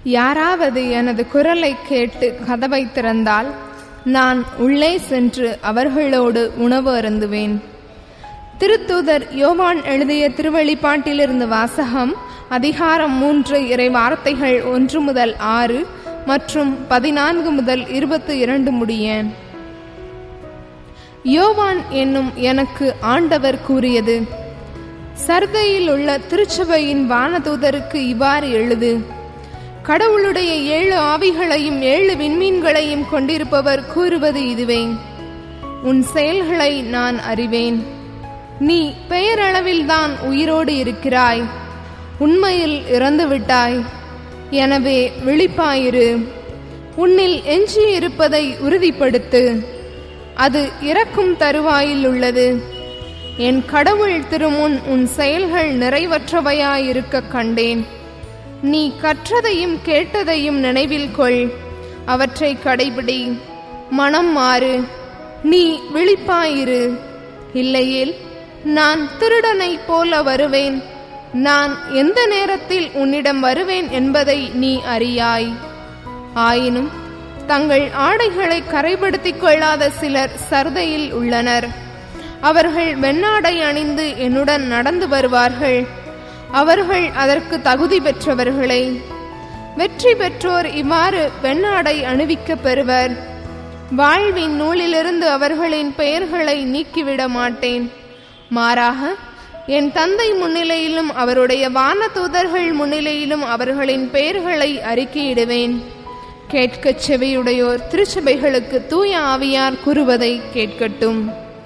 யாராவது எனது குரலை கேட்டு கதவை திறந்தால் நான் உள்ளே சென்று அவர்களோடு உணவு அருந்துவேன் திருத்தூதர் யோவான் எழுதிய திருவெளிப்பாட்டிலிருந்து வாசகம் அதிகாரம் மூன்று இறை வார்த்தைகள் ஒன்று முதல் ஆறு மற்றும் பதினான்கு முதல் இருபத்தி இரண்டு முடிய யோவான் என்னும் எனக்கு ஆண்டவர் கூறியது சர்தையில் உள்ள திருச்சபையின் வானதூதருக்கு இவ்வாறு எழுது கடவுளுடைய ஏழு ஆவிகளையும் ஏழு விண்மீன்களையும் கொண்டிருப்பவர் கூறுவது இதுவே உன் செயல்களை நான் அறிவேன் நீ பெயரளவில்தான் உயிரோடு இருக்கிறாய் உண்மையில் இறந்து விட்டாய் எனவே விழிப்பாயிரு உன்னில் எஞ்சி இருப்பதை உறுதிப்படுத்து அது இறக்கும் தருவாயில் உள்ளது என் கடவுள் திருமுன் உன் செயல்கள் நிறைவற்றவையாயிருக்க கண்டேன் நீ கற்றதையும் கேட்டதையும் நினைவில் கொள் அவற்றை கடைபிடி மனம் மாறு நீ விழிப்பாயிரு இல்லையேல் நான் திருடனைப் போல வருவேன் நான் எந்த நேரத்தில் உன்னிடம் வருவேன் என்பதை நீ அறியாய் ஆயினும் தங்கள் ஆடைகளை கரைப்படுத்திக் கொள்ளாத சிலர் சர்தையில் உள்ளனர் அவர்கள் வெண்ணாடை அணிந்து என்னுடன் நடந்து வருவார்கள் அவர்கள் அதற்கு தகுதி பெற்றவர்களே வெற்றி பெற்றோர் இவ்வாறு வெண்ணாடை அணிவிக்கப் பெறுவர் வாழ்வின் நூலிலிருந்து அவர்களின் பெயர்களை நீக்கிவிட மாட்டேன் மாறாக என் தந்தை முன்னிலையிலும் அவருடைய வான தூதர்கள் முன்னிலையிலும் அவர்களின் பெயர்களை அறிக்கையிடுவேன் கேட்கச் செவியுடையோர் திருச்சபைகளுக்கு தூய ஆவியார் கூறுவதை கேட்கட்டும்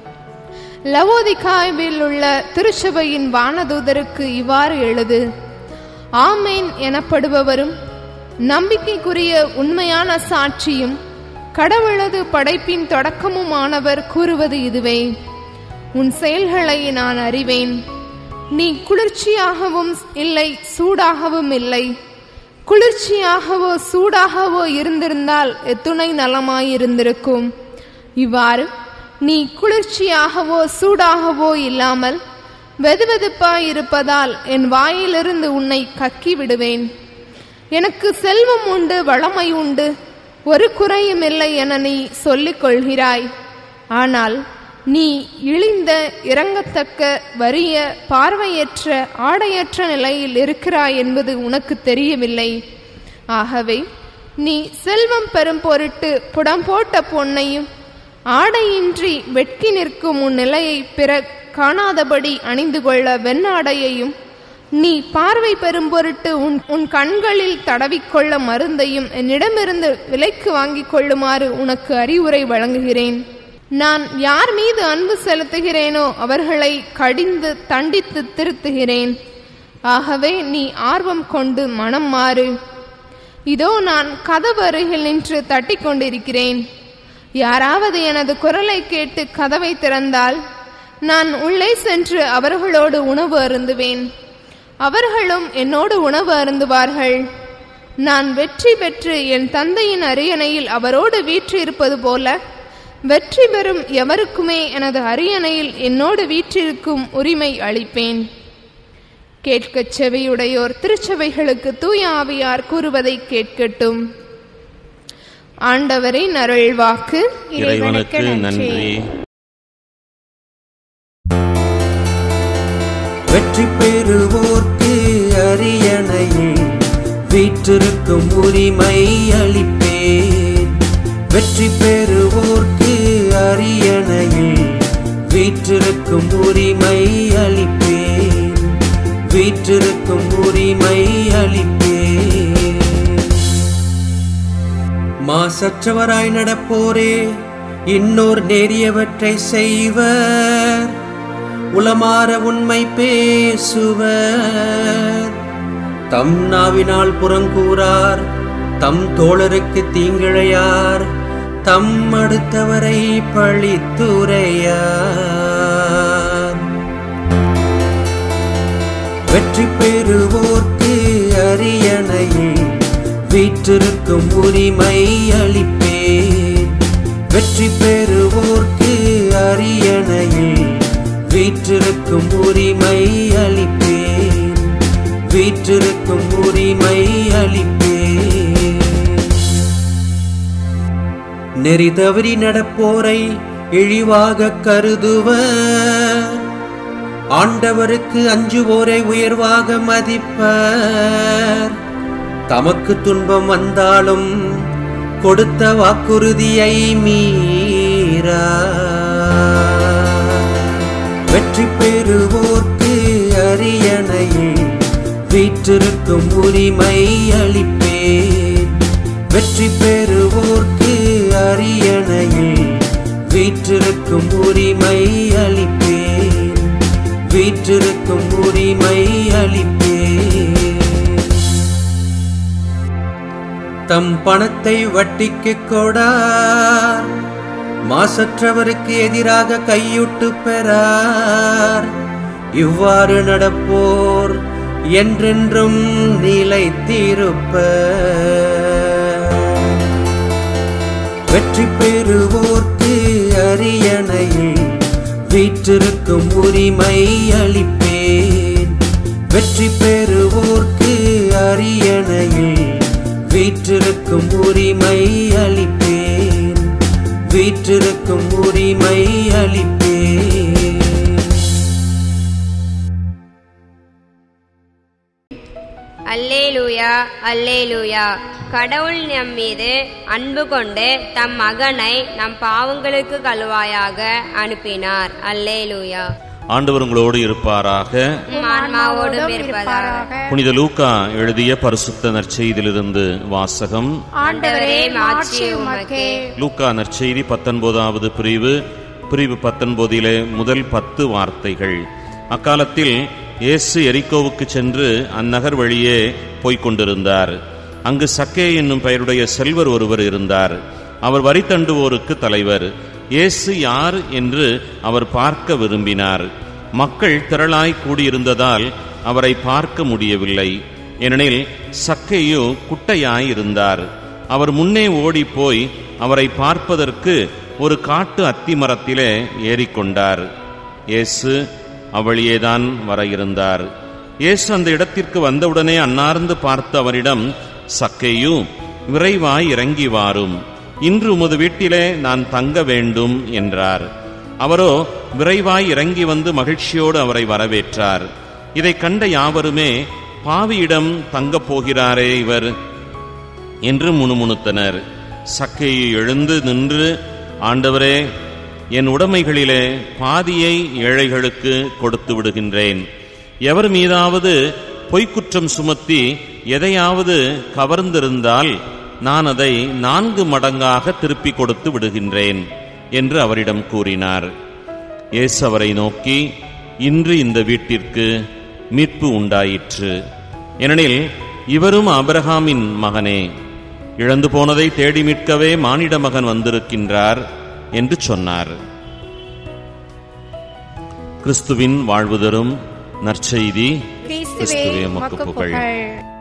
லவோதிகாவில் உள்ள திருச்சபையின் வானதூதருக்கு இவ்வாறு எழுது ஆமேன் எனப்படுபவரும் நம்பிக்கைக்குரிய உண்மையான சாட்சியும் கடவுளது படைப்பின் தொடக்கமுமானவர் கூறுவது இதுவே உன் செயல்களை நான் அறிவேன் நீ குளிர்ச்சியாகவும் இல்லை சூடாகவும் இல்லை குளிர்ச்சியாகவோ சூடாகவோ இருந்திருந்தால் எத்துணை நலமாயிருந்திருக்கும் இவ்வாறு நீ குளிர்ச்சியாகவோ சூடாகவோ இல்லாமல் வெதுவெதுப்பாயிருப்பதால் என் வாயிலிருந்து உன்னை கக்கி விடுவேன் எனக்கு செல்வம் உண்டு வளமை உண்டு ஒரு குறையும் இல்லை என நீ சொல்லிக் கொள்கிறாய் ஆனால் நீ இழிந்த இறங்கத்தக்க வறிய பார்வையற்ற ஆடையற்ற நிலையில் இருக்கிறாய் என்பது உனக்கு தெரியவில்லை ஆகவே நீ செல்வம் பெறும் பொருட்டு புடம் போட்ட பொன்னையும் ஆடையின்றி வெட்கி நிற்கும் உன் நிலையை பிற காணாதபடி அணிந்து கொள்ள வெண்ணாடையையும் நீ பார்வை பெறும் பொருட்டு உன் உன் கண்களில் தடவிக்கொள்ள மருந்தையும் என்னிடமிருந்து விலைக்கு வாங்கிக் கொள்ளுமாறு உனக்கு அறிவுரை வழங்குகிறேன் நான் யார் மீது அன்பு செலுத்துகிறேனோ அவர்களை கடிந்து தண்டித்து திருத்துகிறேன் ஆகவே நீ ஆர்வம் கொண்டு மனம் மாறு இதோ நான் கதவு அருகில் நின்று தட்டிக் கொண்டிருக்கிறேன் யாராவது எனது குரலை கேட்டு கதவை திறந்தால் நான் உள்ளே சென்று அவர்களோடு உணவு அருந்துவேன் அவர்களும் என்னோடு உணவு அருந்துவார்கள் நான் வெற்றி பெற்று என் தந்தையின் அரியணையில் அவரோடு வீற்றிருப்பது போல வெற்றி பெறும் எவருக்குமே எனது அரியணையில் என்னோடு வீற்றிருக்கும் உரிமை அளிப்பேன் கேட்கச் செவியுடையோர் திருச்சபைகளுக்கு தூய ஆவியார் கூறுவதை கேட்கட்டும் ஆண்டவரின் அருள்வாக்கு இறைவனுக்கு நன்றி வெற்றி பெறுவோர்க்கு அரியணையில் வீற்றிருக்கும் உரிமை அளிப்பேன் வெற்றி பெறுவோர்க்கு அரியணையில் வீற்றிருக்கும் உரிமை அளிப்பேன் வீற்றிருக்கும் உரிமை அளிப்பேன் மாசற்றவராய் நடப்போரே இன்னோர் நேரியவற்றை செய்வர் உளமாற உண்மை பேசுவர் தம் நாவினால் புறங்கூறார் தம் தோழருக்கு தீங்கிழையார் தம் அடுத்தவரை பழித்துரையார் வெற்றி பெறுவோர்க்கு அரியணையில் வீற்றிருக்கும் உரிமை அளிப்பேன் வெற்றி பெறுவோர்க்கு அரியணையில் வீற்றிருக்கும் உரிமை அளிப்பேன் வீற்றிருக்கும் உரிமை அளிப்பேன் நெறி தவறி நடப்போரை இழிவாக கருதுவர் ஆண்டவருக்கு அஞ்சுவோரை உயர்வாக மதிப்பர் தமக்கு துன்பம் வந்தாலும் கொடுத்த வாக்குறுதியை மீறா வெற்றி பெறுவோர்க்கு அரியணையில் வீற்றிருக்கும் உரிமை அளிப்பேன் வெற்றி பெறுவோர்க்கு அரியணையில் வீற்றிருக்கும் உரிமை அளிப்பேன் வீற்றிருக்கும் உரிமை அளிப்பேன் தம் பணத்தை வட்டிக்கு கொடார் மாசற்றவருக்கு எதிராக கையூட்டு பெறார் இவ்வாறு நடப்போர் என்றென்றும் நிலைத்திருப்பர் வெற்றி பெறுவோர்க்கு அரியணையில் வீற்றிருக்கும் உரிமை அளிப்பேன் வெற்றி பெறுவோர்க்கு அரியணையில் வீற்றிருக்கும் உரிமை அளிப்பேன் வீற்றிருக்கும் உரிமை அளிப்பேன் அல்லேலூயா அல்லேலூயா கடவுள் நம் மீது அன்பு கொண்டு தம் மகனை நம் பாவங்களுக்கு கழுவாயாக அனுப்பினார் அல்லேலூயா ஆண்டவர் உங்களோடு இருப்பாராக உம் ஆன்மாவோடும் இருப்பதாக புனித லூக்கா எழுதிய பரிசுத்த நற்செய்தியிலிருந்து வாசகம் ஆண்டவரே மாட்சி உமக்கே லூக்கா நற்செய்தி பத்தொன்பதாவது பிரிவு பிரிவு பத்தொன்பதிலே முதல் பத்து வார்த்தைகள் அக்காலத்தில் இயேசு எரிக்கோவுக்கு சென்று அந்நகர் வழியே போய்க் கொண்டிருந்தார் அங்கு சக்கே என்னும் பெயருடைய செல்வர் ஒருவர் இருந்தார் அவர் வரி தண்டுவோருக்கு தலைவர் இயேசு யார் என்று அவர் பார்க்க விரும்பினார் மக்கள் திரளாய் கூடியிருந்ததால் அவரை பார்க்க முடியவில்லை ஏனெனில் சக்கையோ குட்டையாய் இருந்தார் அவர் முன்னே ஓடிப்போய் அவரை பார்ப்பதற்கு ஒரு காட்டு அத்தி மரத்திலே ஏறிக்கொண்டார் இயேசு அவளியேதான் வர இருந்தார் இயேசு அந்த இடத்திற்கு வந்தவுடனே அன்னார்ந்து பார்த்து அவரிடம் சக்கையு விரைவாய் இறங்கி வாரும் இன்று உமது வீட்டிலே நான் தங்க வேண்டும் என்றார் அவரோ விரைவாய் இறங்கி வந்து மகிழ்ச்சியோடு அவரை வரவேற்றார் இதைக் கண்ட யாவருமே பாவியிடம் தங்கப் போகிறாரே இவர் என்று முணுமுணுத்தனர் சக்கையை எழுந்து நின்று ஆண்டவரே என் உடைமைகளிலே பாதியை ஏழைகளுக்கு கொடுத்து விடுகின்றேன் எவர் மீதாவது பொய்க்குற்றம் சுமத்தி எதையாவது கவர்ந்திருந்தால் நான் அதை நான்கு மடங்காக திருப்பி கொடுத்து விடுகின்றேன் என்று அவரிடம் கூறினார் இயேசு அவரை நோக்கி இன்று இந்த வீட்டிற்கு மீட்பு உண்டாயிற்று ஏனெனில் இவரும் ஆபிரகாமின் மகனே இழந்து போனதை தேடி மீட்கவே மானிட மகன் வந்திருக்கின்றார் என்று சொன்னார் கிறிஸ்துவின் வாழ்வு தரும் நற்செய்தி கிறிஸ்துவே உமக்கு உமக்கு புகழ் புகழ்